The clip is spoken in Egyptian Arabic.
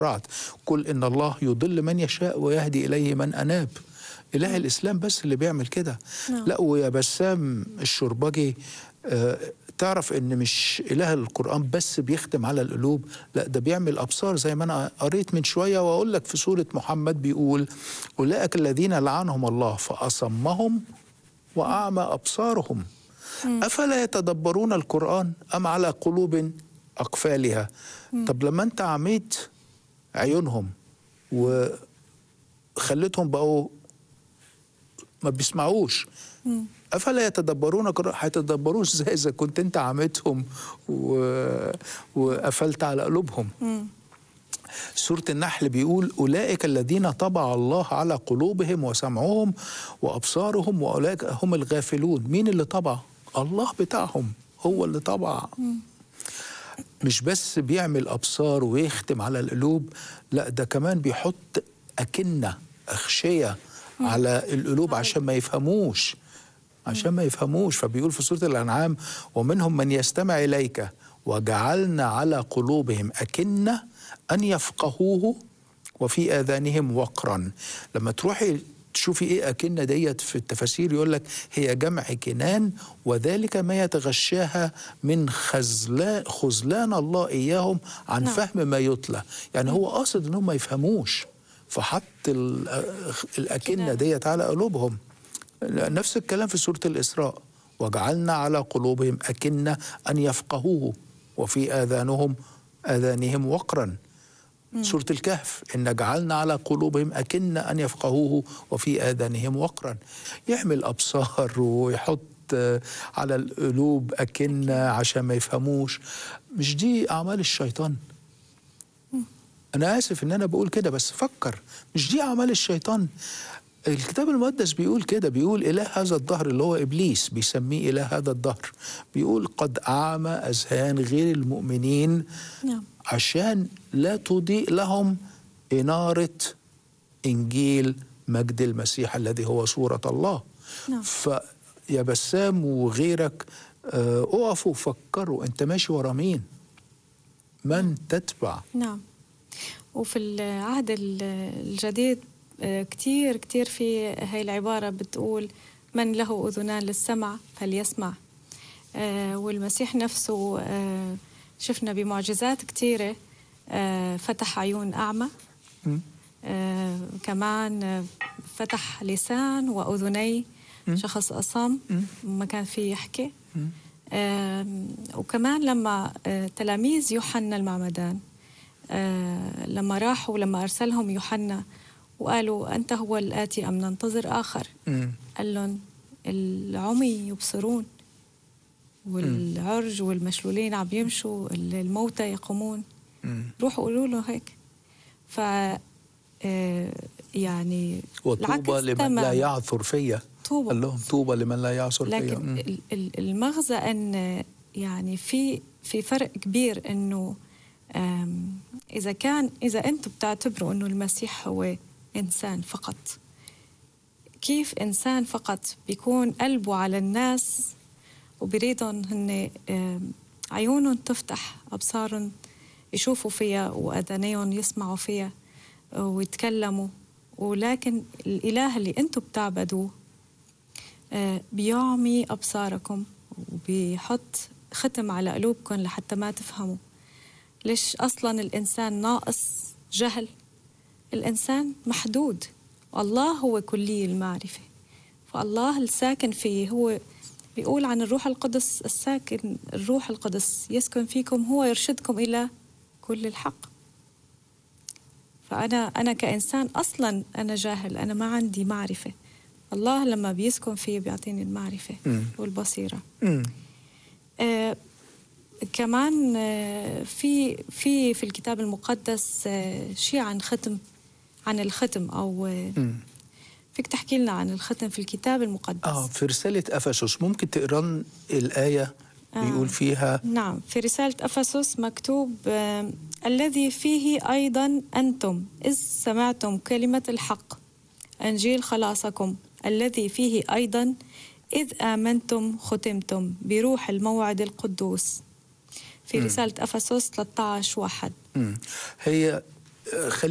رعد قل إن الله يضل من يشاء ويهدي إليه من أناب إله الإسلام بس اللي بيعمل كده نعم. لا ويا بسام الشربجي آه، تعرف ان مش اله القران بس بيختم على القلوب لا ده بيعمل ابصار زي ما انا قريت من شويه واقول لك في سوره محمد بيقول اولئك الذين لعنهم الله فاصمهم واعمى ابصارهم افلا يتدبرون القران ام على قلوب اقفالها طب لما انت عميت عيونهم وخليتهم بقوا ما بيسمعوش افلا يتدبرون القرآن؟ هيتدبروش ازاي اذا كنت انت عميتهم و... وقفلت على قلوبهم سورة النحل بيقول أولئك الذين طبع الله على قلوبهم وسمعهم وأبصارهم وأولئك هم الغافلون مين اللي طبع؟ الله بتاعهم هو اللي طبع مش بس بيعمل أبصار ويختم على القلوب لا ده كمان بيحط أكنة أغشية على القلوب عشان ما يفهموش عشان ما يفهموش فبيقول في سورة الأنعام ومنهم من يستمع إليك وجعلنا على قلوبهم أكنة أن يفقهوه وفي آذانهم وقرا لما تروحي تشوفي ايه أكنة ديت في التفاسير يقول لك هي جمع كنان وذلك ما يتغشاها من خزلان خذلان الله إياهم عن نعم. فهم ما يتلى يعني هو قاصد إنهم ما يفهموش فحط ال- الأكنة كنان. ديت على قلوبهم نفس الكلام في سورة الإسراء وجعلنا على قلوبهم أكنة أن يفقهوه وفي آذانهم آذانهم وقرا سورة الكهف إن جعلنا على قلوبهم أكنة أن يفقهوه وفي آذانهم وقرا يعمل أبصار ويحط آه، على القلوب أكنة عشان ما يفهموش مش دي أعمال الشيطان أنا آسف إن أنا بقول كده بس فكر مش دي أعمال الشيطان الكتاب المقدس بيقول كده بيقول إله هذا الدهر اللي هو إبليس بيسميه إله هذا الدهر بيقول قد أعمى أذهان غير المؤمنين نعم عشان لا تضيء لهم إنارة إنجيل مجد المسيح الذي هو صورة الله نعم. فيا بسام وغيرك آه، اقفوا وفكروا انت ماشي ورا مين من تتبع نعم وفي العهد ال- الجديد آه، كتير كتير في هاي العبارة بتقول من له أذنان للسمع فليسمع آه، والمسيح نفسه آه، شفنا بمعجزات كتيرة آه، فتح عيون أعمى آه، كمان آه، فتح لسان وأذني شخص أصم ما كان فيه يحكي آم، وكمان لما آه، تلاميذ يوحنا المعمدان آه، لما راحوا لما أرسلهم يوحنا وقالوا أنت هو الآتي أم ننتظر آخر مم. قال لهم العمي يبصرون والعرج والمشلولين عم يمشوا الموتى يقومون مم. روحوا قولوا له هيك ف آه، يعني وطوبى العكس لمن لا تماماً. يعثر فيا طوبى قال لهم طوبى لمن لا يعثر فيا لكن مم. ال- ال- المغزى ان يعني في في فرق كبير انه آم، اذا كان اذا انتم بتعتبروا انه المسيح هو انسان فقط كيف انسان فقط بيكون قلبه على الناس وبريدهم هن آم، عيونهم تفتح ابصارهم يشوفوا فيها واذانيهم يسمعوا فيها ويتكلموا ولكن الاله اللي انتم بتعبدوه آه، بيعمي أبصاركم وبيحط ختم على قلوبكم لحتى ما تفهموا ليش أصلا الإنسان ناقص جهل الإنسان محدود والله هو كلي المعرفة فالله الساكن فيه هو بيقول عن الروح القدس الساكن الروح القدس يسكن فيكم هو يرشدكم إلى كل الحق فأنا أنا كإنسان أصلا أنا جاهل أنا ما عندي معرفة الله لما بيسكن فيه بيعطيني المعرفة مم. والبصيرة مم. آه كمان آه في في في الكتاب المقدس آه شيء عن ختم عن الختم أو آه مم. فيك تحكي لنا عن الختم في الكتاب المقدس اه في رسالة أفسس ممكن تقرا الآية بيقول فيها نعم في رسالة أفسس مكتوب آم، الذي فيه أيضا أنتم إذ سمعتم كلمة الحق أنجيل خلاصكم الذي فيه أيضا إذ آمنتم ختمتم بروح الموعد القدوس في رسالة أفسس 13 واحد مم. هي خلي